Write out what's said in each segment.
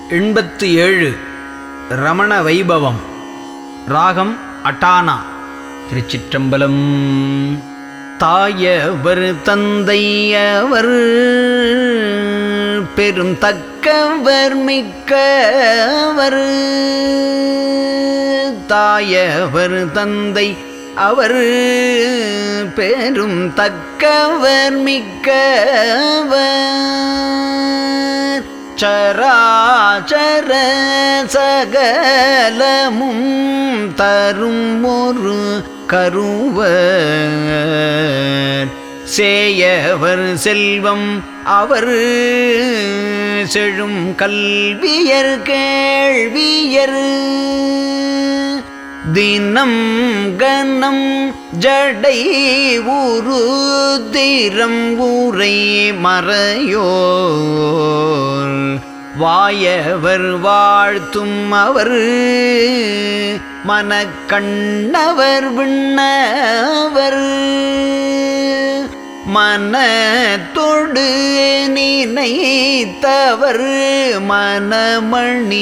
எண்பத்து ஏழு ரமண வைபவம் ராகம் அட்டானா திருச்சிற்றம்பலம் தாயவர் தந்தையவர் பெரும் தக்கவர் மிக்கவர் தாயவர் தந்தை அவர் பெரும் தக்கவர் மிக்கவர் சராச்சர சகலமும் தரும் ஒரு கருவர் சேயவர் செல்வம் அவர் செழும் கல்வியர் கேள்வியர் தினம் கணம் ஜடை உரு திரம் ஊரை மறையோர் வாயவர் வாழ்த்தும் அவர் மனக்கண்ணவர் விண்ணவர் மனத்தொடு நினைத்தவர் மனமணி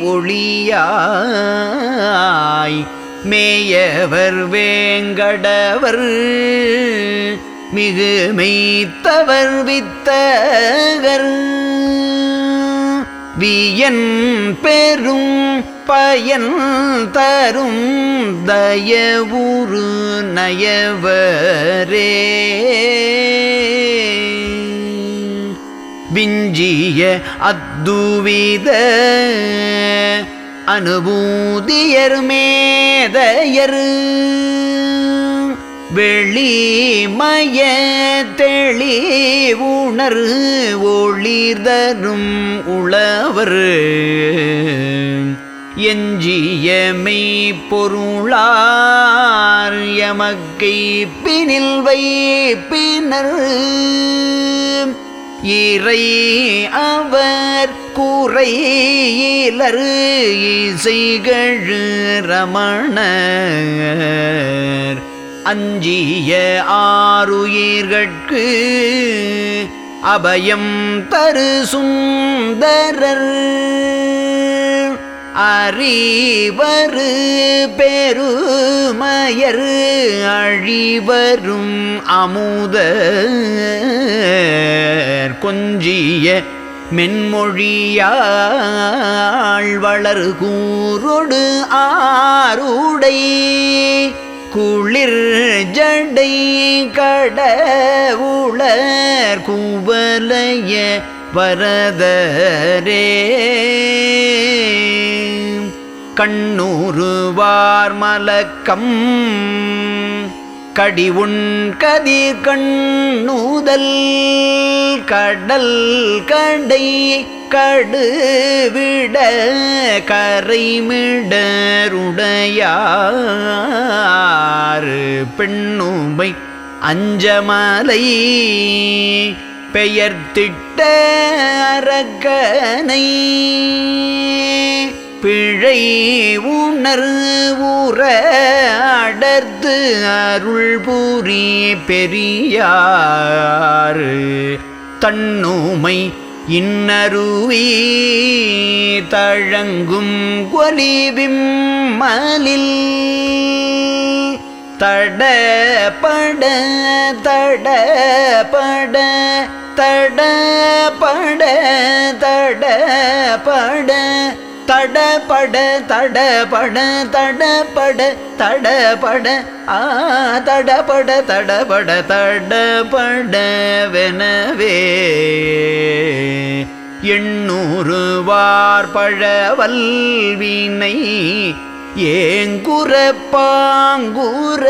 ஒளியாய் மேயவர் வேங்கடவர் மிகு மெய்த்தவர் வித்தகர் வியன் பெரும் பயன் தரும் தயவுரு நயவரே விஞ்சிய அத்துவித அனுபூதியர் மேதையர் வெளிமய தெளிவுணர் ஒளிர்தரும் உளவர் எஞ்சிய மெய்ப்பொருளார் எமக்கை பினில் வைப்பினர் இறை அவர் குறையிலர் இசைகழு ரமணர் அஞ்சிய ஆறுயிர்கட்கு அபயம் தரு சுந்தரர் அறிவரு பெருமயர் அழிவரும் அமுதர் கொஞ்சிய மென்மொழியாள் வளர் கூறொடு ஆருடை குளிர் ஜடை கடவுளர் குவலய வரதரே கண்ணூருவார் மலக்கம் கடி உண் கதிர் கண்ணூதல் கடல் கடை கடுவிட கரைமிடருடையாறு பெண்ணுமை அஞ்சமலை பெயர்த்திட்ட அரக்கனை பிழை உணர் ஊற அடர்த்து அருள் பூரி பெரியாறு தன்னுமை இன்னருவி தழங்கும் கொலிவிம் மலில் தடபட தடபட தடபட தடபட தடபட தடபட தடபட தடபட ஆ தடபட தடபட தடபட வெனவே எண்ணூறு வார்பழவல்வினை ஏங்குற பாங்குற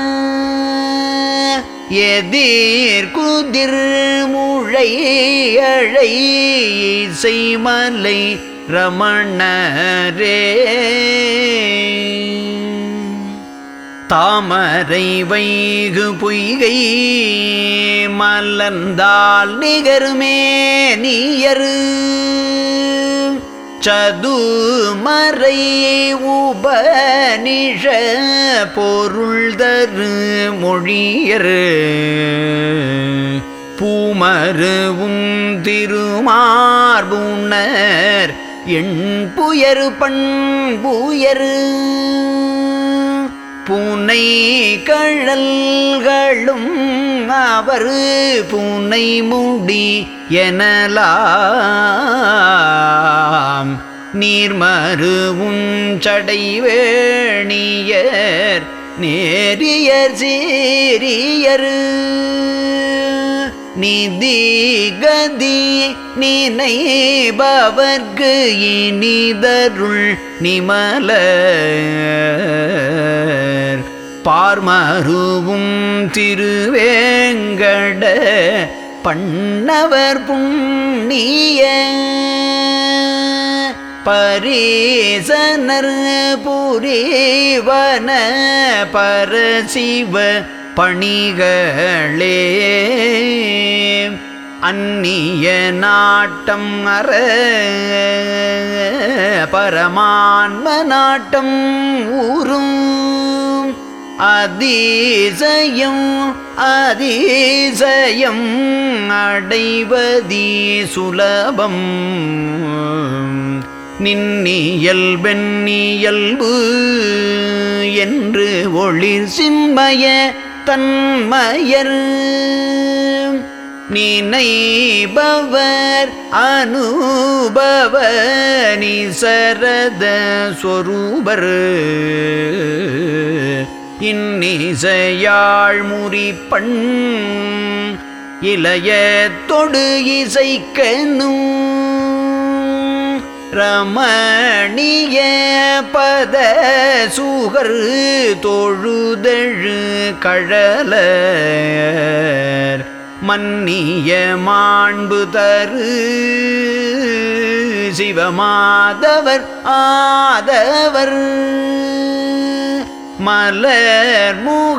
எதிர் குதிர் முழை அழை இசைமலை ரமணரே தாமரை வைகு பொய்கை மலர்ந்தால் நிகருமே நீயரு சதுமறை உபனிஷ பொருள் தரு மொழியரு பூமருவும் திருமார்புணர் எண் புயரு பண்புயரு பூனை கழல்களும் அவர் பூனை முடி எனலாம் நீர்மருவும் சடைவேணியர் நேரியர் சீரியர் நிதி கதி நினைபவர்க்கு இனிதருள் நிமலர் பார்மருவும் திருவேங்கட பண்ணவர் புண்ணிய பரீசனர் புரிவன பரசிவ பணிகளே அந்நிய நாட்டம் அற பரமான்ம நாட்டம் ஊரும் அதிசயம் அதிசயம் அடைவதி சுலபம் நின்னியல்பென்னியல்பு என்று ஒளிர் சின்மய தன்மயர் நினைபவர் அனுபவ நிசரத சொரூபர் இன்னிசையாழ் முறிப்பண் இளைய தொடு இசைக்கனும் ரமணிய பத சுகர் தொழுதழு கழலர் மன்னிய மாண்பு தரு சிவமாதவர் ஆதவர் மலர் முக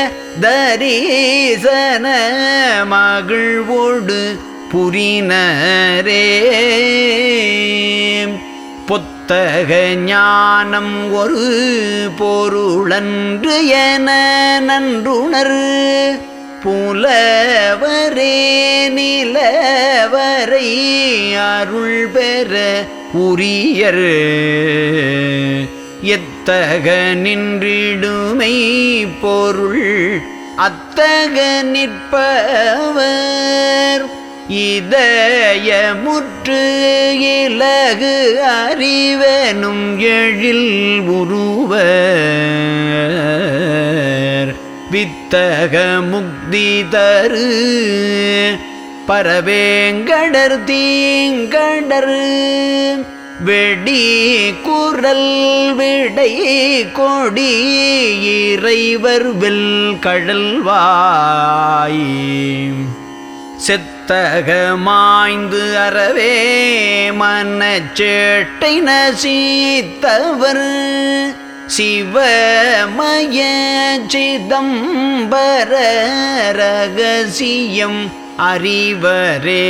தரிசன மகிழ்வோடு புரினரே புத்தக ஞானம் ஒரு பொருளன்று என நன்றுணர் புலவரே நிலவரை அருள் பெற உரியர் எத்தக நின்றிடுமை பொருள் அத்தக நிற்பவர் இதயமுற்று இலகு அறிவனும் எழில் உருவர் வித்தக முக்தி தரு பரவேங்கடர் தீங்கடர் வெடி குரல் விடை கொடி இறைவர் வெல் கடல்வாய் செத்தக மாய்ந்து அறவே மனச்சேட்டை நசீத்தவர் சிவமய சிதம்பர ரகசியம் அறிவரே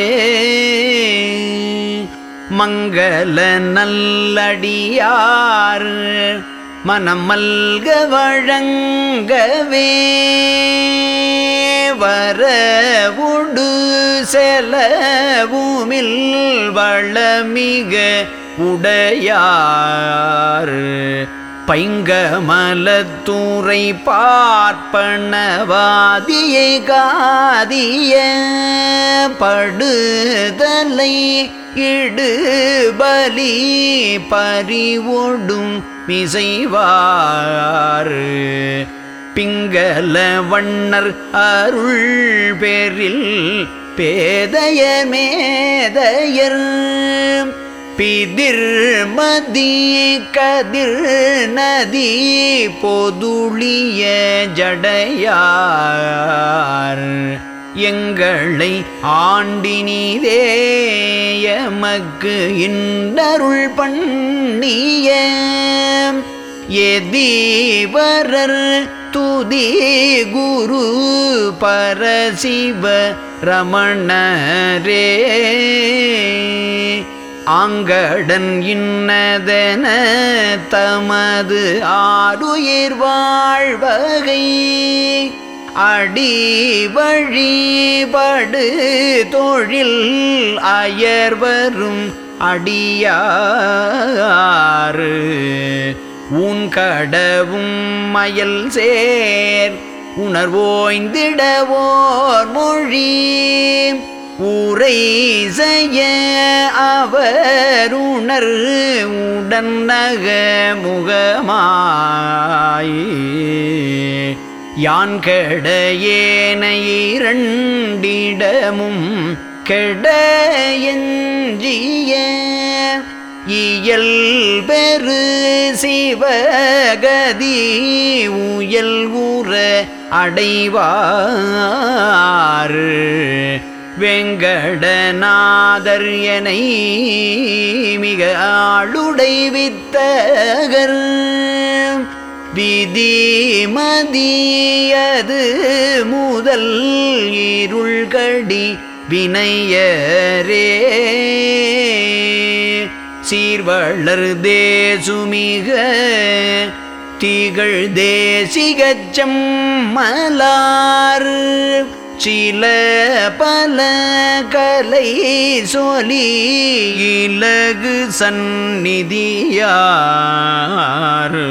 மங்கள நல்லடியார் மனம் மல்க வழங்கவே வரவுடு செலவுமில் வளமிக உடையார் பைங்கமலத்துறை பார்ப்பனவாதியை காதிய படுதலை இடுபலி பறிவொடும் மிசைவார் பிங்கள வண்ணர் அருள் பேரில் பேதையர் மேதையர் பிதிர் மதி கதிர் நதி பொதுளிய ஜடையார் எங்களை ஆண்டினிதேயமக்கு இன்னருள் பண்ணிய எதீவரர் துதி குரு பரசிவ ரமணரே ஆங்கடன் இன்னதென தமது ஆடுயிர் வாழ்வகை அடி வழிபடு தொழில் அயர்வரும் அடியாறு உன் கடவும் மயல் சேர் உணர்வோய்ந்திடவோர் மொழி ஊரை செய்ய அவர் உணர் உடன் நக முகமாய் யான் கெட ஏன இரண்டிடமும் கெட எஞ்சிய இயல் பெரு சிவகதி உயல் ஊற அடைவாறு வெங்கடநாதர் எனை மிக ஆளுடை வித்தகர் விதிமதியது முதல் இருள்கடி வினையரே சீர்வளர் தேசுமிக திகழ் தேசிகச்சம் மலார் சில பல கலை சொலி இலகு சந்நிதியார்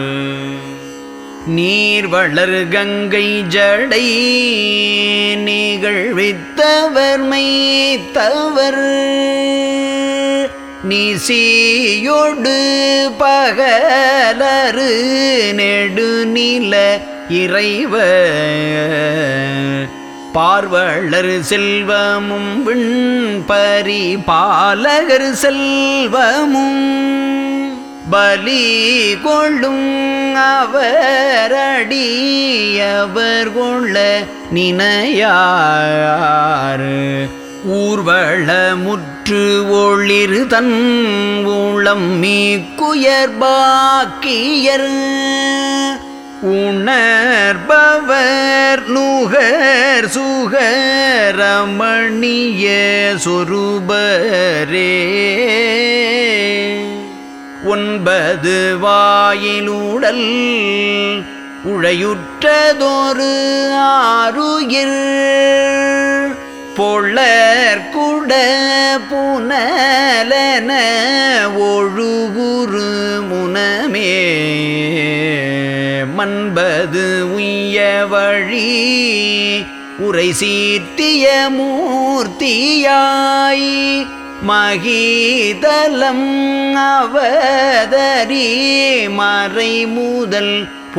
நீர் வளர் கங்கை ஜடை நிகழ்வித்தவர் மைத்தவர் நிசியொடு பகலரு நெடுநில இறைவ பார்வளர் செல்வமும் விண் பரிபாலகர் செல்வமும் பலி கொள்ளும் அவரடி அவர் கொள்ள நினையார் ஊர்வலமுற்று ஒளிர் தன் ஊளம் மீக்குயர் பாக்கியர் உணர்பவர் நுகர் சுகரமணிய சொருபரே ஒன்பது வாயிலுடல் உழையுற்றதொரு ஆருயிர் பொள்ளற்குட புனலன ஒழுகுரு முனமே மன்பது உய்ய வழி உரை சீர்த்திய மூர்த்தியாய் மகிதலம் அவதரி மறை முதல்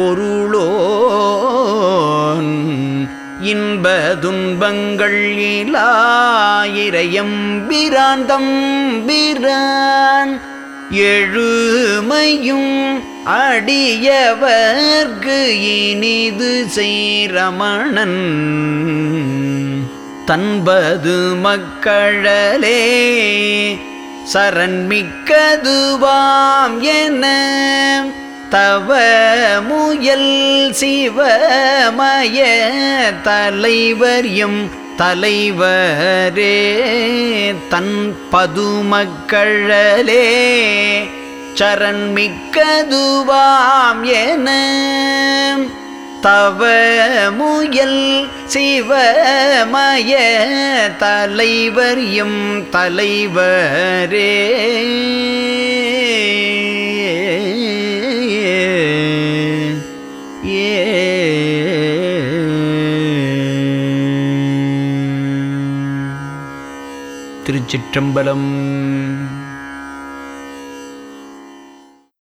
பொருளோன் இன்ப துன்பங்கள் இலாயிரயம் பிரான் தம்பிரான் எழுமையும் அடியவர்க்கு இனிது செய்ரமணன் தன்பது மக்களே சரண்மிக்கதுவாம் என தவ முயல் சிவமய தலைவர் எம் தலைவரே தன் பதுமக்கழலே சரண்மிக்கதுவாம் என தவ முயல் சிவமய தலைவர் எம் தலைவரே திருச்சிற்றம்பலம்